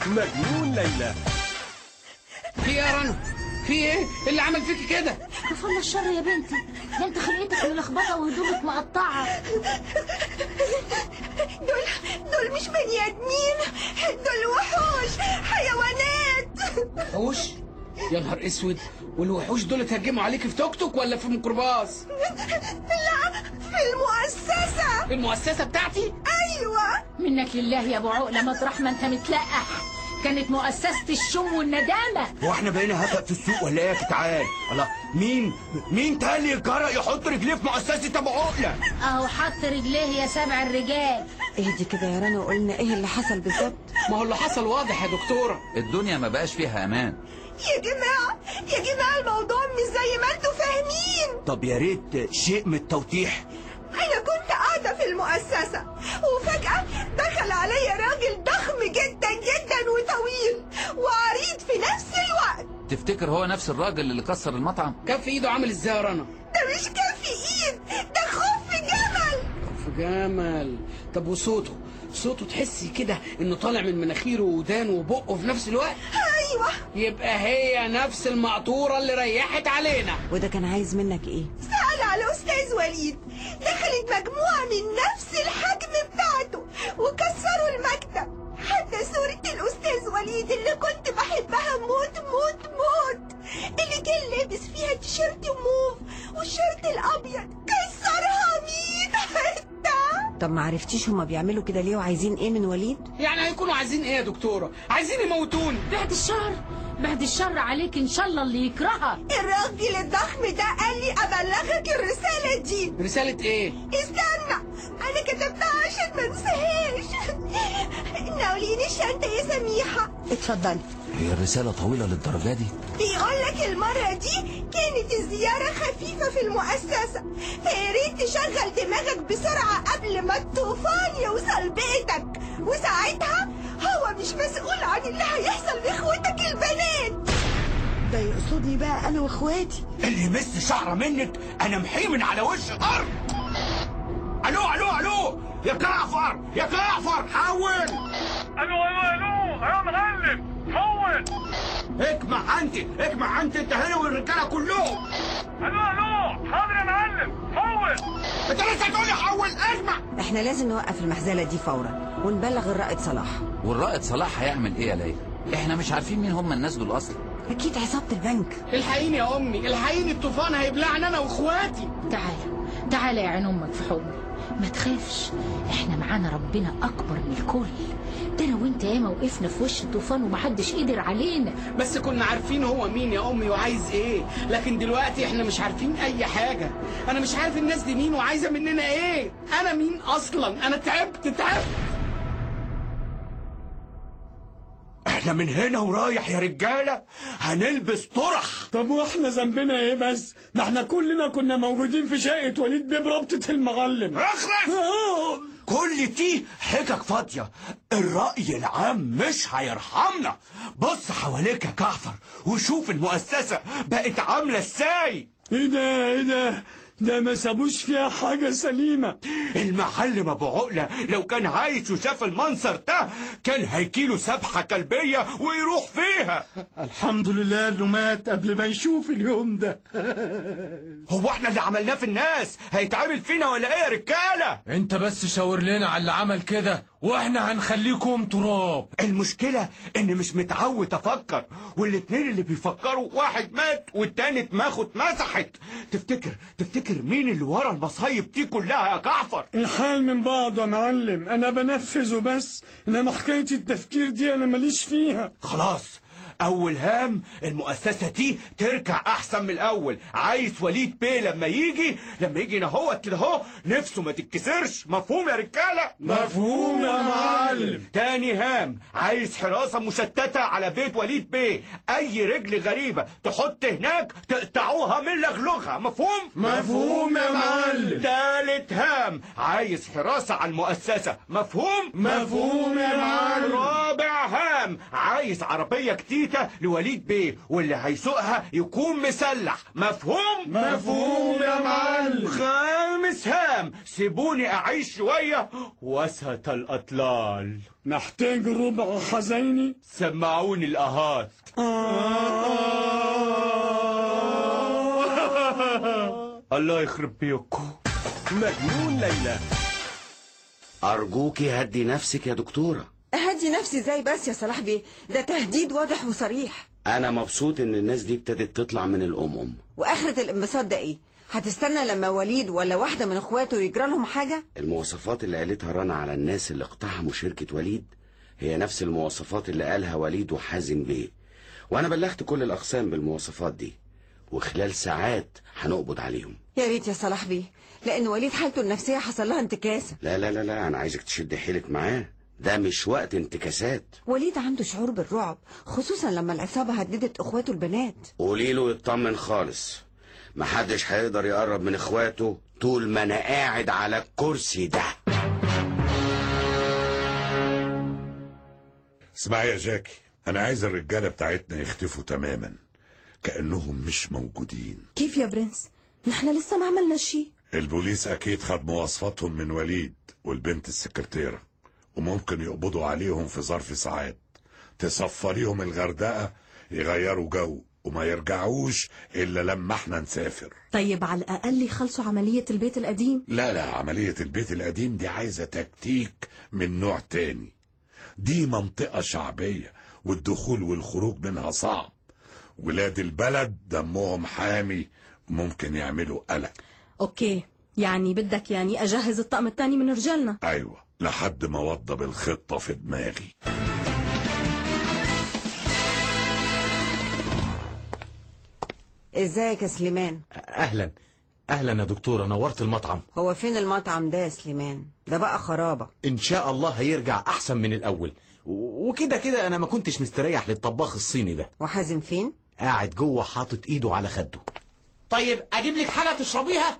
مجنون ليلى في ايه يا رنا في ايه اللي عمل فيكي كده كفالة الشر يا بنتي ده انت خلقتك ملخبطة وهدومك مقطعة دول دول مش بني ادمين دول وحوش حيوانات وحوش يا نهار اسود والوحوش دول اتهجموا عليك في توك توك ولا في ميكروباص لا في المؤسسة في المؤسسه بتاعتي ايوه منك لله يا ابو عقلة مطرح ما انت متلقح كانت مؤسسة الشم والندامة هو احنا بقينا هفق في السوق ولا ايه يا جدعان؟ الله مين مين تاني الجرأ يحط رجليه في مؤسسة ابو عقلة؟ اهو حط رجليه يا سبع الرجال اهدي كده يا رنا وقلنا ايه اللي حصل بالظبط ما هو اللي حصل واضح يا دكتوره الدنيا ما بقاش فيها امان يا جماعة يا جماعة الموضوع مش زي ما انتوا فاهمين طب يا ريت شيء من التوضيح انا كنت قاعدة في المؤسسة وفجأة دخل عليا راجل ضخم جدا جدا وطويل وعريض في نفس الوقت تفتكر هو نفس الراجل اللي كسر المطعم كف ايده عامل ازاي يا رنا ده مش كف ايد ده خف جمل في جمل طب وصوته صوته تحسي كده انه طالع من مناخيره ودانه وبقه في نفس الوقت ايوه يبقى هي نفس المقطوره اللي ريحت علينا وده كان عايز منك ايه سأل على أستاذ وليد دخلت مجموعة من نفس الحجم بتاعته وكسروا المكتب حتى صورة الأستاذ وليد اللي كنت بحبها موت موت موت اللي كان لابس فيها تيشيرت موف والشيرت الأبيض كسرها ميت حتة طب ما عرفتيش هما بيعملوا كده ليه وعايزين ايه من وليد يعني هيكونوا عايزين ايه يا دكتوره عايزين يموتوني بعد الشر بعد الشر عليك ان شاء الله اللي يكرهك الراجل الضخم ده قال لي أبلغك الرسالة دي رساله ايه استنى انا كتبتها عشان ما انساهاش ناوليني الشنطه يا سميحه اتفضلي هي الرسالة طويلة للدرجة دي بيقول لك المره دي كانت الزياره خفيفه في المؤسسه فيا ريت تشغل دماغك بسرعه قبل ما الطوفان يوصل بيتك وساعتها هو مش مسؤول عن اللي هيحصل لاخوتك البنات ده يقصدني بقى انا واخواتي اللي يمس شعرة منك انا محيه من على وش الارض الو الو الو يا جعفر يا جعفر حول الو الو الو يا معلم فوت اجمع انت اجمع انت انت هنا والرجاله كلهم الو الو حاضر يا معلم فوت انت لسه تقول لي حول اجمع احنا لازم نوقف المهزله دي فورا ونبلغ الرائد صلاح والرائد صلاح هيعمل ايه يا ليلى احنا مش عارفين مين هم الناس دول اصلا اكيد عصابه البنك الحقيني يا امي الحقيني الطوفان هيبلعني انا واخواتي تعالى تعالى يا عين امك في حضني ما تخافش احنا معانا ربنا اكبر من الكل ده انا وانت ياما وقفنا في وش الطوفان ومحدش قدر علينا بس كنا عارفين هو مين يا امي وعايز ايه لكن دلوقتي احنا مش عارفين اي حاجه انا مش عارف الناس دي مين وعايزه مننا ايه انا مين اصلا انا تعبت تعبت احنا من هنا ورايح يا رجاله هنلبس طرح طب واحنا ذنبنا ايه بس؟ ما احنا كلنا كنا موجودين في شقة وليد بيه بربطة المعلم. اخرس آه. كل دي حجج فاضية الرأي العام مش هيرحمنا بص حواليك يا جعفر وشوف المؤسسة بقت عاملة ازاي ايه ده ايه ده؟ ده ما سابوش فيها حاجة سليمة. المعلم ابو عقلة لو كان عايش وشاف المنظر ده كان هيجيله سبحة كلبية ويروح فيها الحمد لله انه مات قبل ما يشوف اليوم ده. هو احنا اللي عملناه في الناس هيتعمل فينا ولا ايه يا رجالة انت بس شاور لنا على اللي عمل كده واحنا هنخليكم تراب المشكلة اني مش متعود افكر والاتنين اللي بيفكروا واحد مات والتاني دماغه اتمسحت تفتكر تفتكر مين اللي ورا المصايب دي كلها يا جعفر الحال من بعضه يا معلم، أنا بنفذ وبس، إنما حكاية التفكير دي أنا ماليش فيها. خلاص اول هام المؤسسة دي ترجع احسن من الاول عايز وليد بيه لما يجي لما يجي نهوت كده اهو نفسه ما تتكسرش مفهوم يا رجالة مفهوم يا معلم. تاني هام عايز حراسة مشتتة على بيت وليد بيه اي رجل غريبة تحط هناك تقطعوها من لغلغها مفهوم مفهوم يا معلم. تالت هام عايز حراسة على المؤسسة مفهوم مفهوم يا معلم. رابع هام عايز عايز عربية جديدة لوليد بيه واللي هيسوقها يكون مسلح مفهوم؟ مفهوم يا معلم. خامس هام سيبوني أعيش شوية وسط الأطلال محتاج ربع خزيني سمعوني الأهات الله يخرب بيكم مجنون ليلى أرجوكي هدي نفسك يا دكتورة هدي نفسي ازاي بس يا صلاح بيه ده تهديد واضح وصريح أنا مبسوط إن الناس دي ابتدت تطلع من الأم واخرة الانبساط ده ايه هتستنى لما وليد ولا واحدة من اخواته يجرى لهم حاجة المواصفات اللي قالتها رنا على الناس اللي اقتحموا شركة وليد هي نفس المواصفات اللي قالها وليد وحازم بيه وأنا بلغت كل الأقسام بالمواصفات دي وخلال ساعات هنقبض عليهم يا ريت يا صلاح بيه لان وليد حالته النفسية حصل لها انتكاسة لا لا لا لا أنا عايزك تشد حيلك معاه ده مش وقت انتكاسات وليد عنده شعور بالرعب خصوصا لما العصابة هددت اخواته البنات قولي له يطمن خالص محدش هيقدر يقرب من اخواته طول ما انا قاعد على الكرسي ده اسمعي يا جاكي انا عايز الرجاله بتاعتنا يختفوا تماما كانهم مش موجودين كيف يا برنس نحن لسه ما عملنا شيء البوليس اكيد خد مواصفاتهم من وليد والبنت السكرتيره وممكن يقبضوا عليهم في ظرف ساعات تسفريهم الغردقه يغيروا جو وما يرجعوش الا لما احنا نسافر طيب على الأقل يخلصوا عملية البيت القديم لا لا عملية البيت القديم دي عايزة تكتيك من نوع تاني دي منطقة شعبية والدخول والخروج منها صعب ولاد البلد دمهم حامي ممكن يعملوا قلق أوكي يعني بدك يعني أجهز الطقم الثاني من رجالنا أيوة لحد ما وضب الخطة في دماغي ازيك يا سليمان اهلا اهلا يا دكتوره نورت المطعم هو فين المطعم ده يا سليمان ده بقى خرابة ان شاء الله هيرجع احسن من الاول و- وكده كده انا ما كنتش مستريح للطباخ الصيني ده وحازم فين قاعد جوه حاطط ايده على خده طيب اجيب لك حاجه تشربيها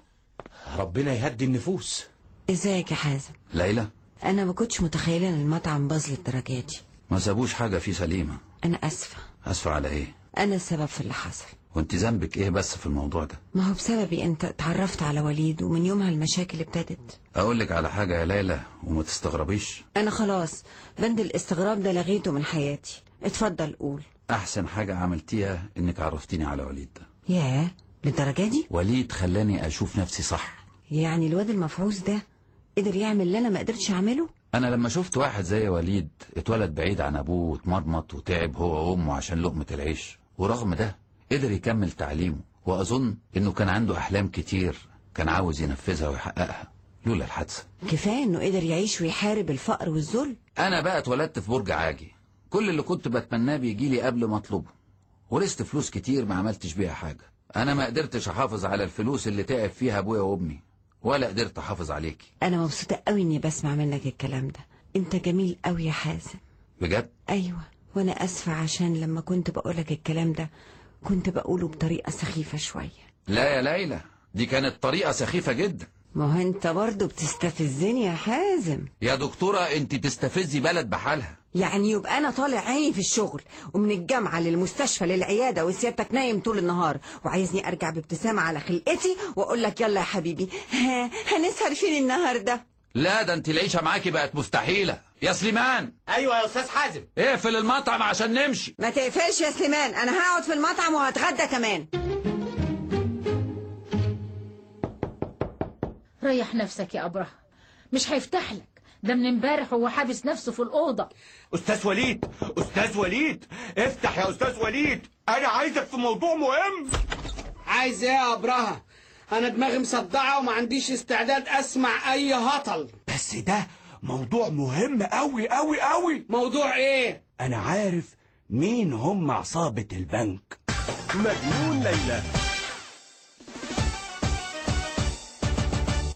ربنا يهدي النفوس ازيك يا حازم ليلى انا ما كنتش متخيله ان المطعم باظ للدرجه دي ما سابوش حاجة فيه سليمة انا اسفه أسفة على إيه انا السبب في اللي حصل وانت ذنبك إيه بس في الموضوع ده ما هو بسببي انت اتعرفت على وليد ومن يومها المشاكل ابتدت أقول لك على حاجة يا ليلى وما تستغربيش انا خلاص بند الاستغراب ده لغيته من حياتي اتفضل قول أحسن حاجة عملتيها إنك عرفتيني على وليد ده ياه للدرجه دي وليد خلاني أشوف نفسي صح يعني الواد المفعوص ده قدر يعمل اللي انا ما قدرتش اعمله أنا لما شفت واحد زي وليد اتولد بعيد عن أبوه واتمرمط وتعب هو وأمه عشان لقمة العيش ورغم ده قدر يكمل تعليمه وأظن إنه كان عنده أحلام كتير كان عاوز ينفذها ويحققها لولا الحادثة كفايه انه قدر يعيش ويحارب الفقر والذل أنا بقى اتولدت في برج عاجي كل اللي كنت بتمناه بيجي لي قبل ما أطلبه ورثت فلوس كتير ما عملتش بيها حاجة أنا ما قدرتش أحافظ على الفلوس اللي تعب فيها أبويا وأمي ولا قدرت أحافظ عليكي انا مبسوطه قوي اني بسمع منك الكلام ده انت جميل قوي يا حازم بجد ايوه وانا اسفه عشان لما كنت بقولك الكلام ده كنت بقوله بطريقه سخيفه شويه لا يا ليلى دي كانت طريقة سخيفة جدا ما هو انت برضه بتستفزني يا حازم يا دكتورة انت تستفزي بلد بحالها يعني يبقى انا طالع عيني في الشغل ومن الجامعه للمستشفى للعياده وسيادتك نايم طول النهار وعايزني ارجع بابتسامه على خلقتي واقول لك يلا يا حبيبي ها هنسهر فين النهارده لا ده انت العيشة معاكي بقت مستحيلة يا سليمان ايوه يا استاذ حازم اقفل المطعم عشان نمشي ما تقفلش يا سليمان انا هقعد في المطعم وهتغدى كمان ريح نفسك يا أبرهة مش هيفتح لك ده من امبارح هو حابس نفسه في الأوضة استاذ وليد استاذ وليد افتح يا استاذ وليد انا عايزك في موضوع مهم عايز ايه يا ابرهة انا دماغي مصدعة وما عنديش استعداد اسمع اي هطل بس ده موضوع مهم قوي قوي قوي موضوع ايه انا عارف مين هم عصابة البنك مجنون ليلى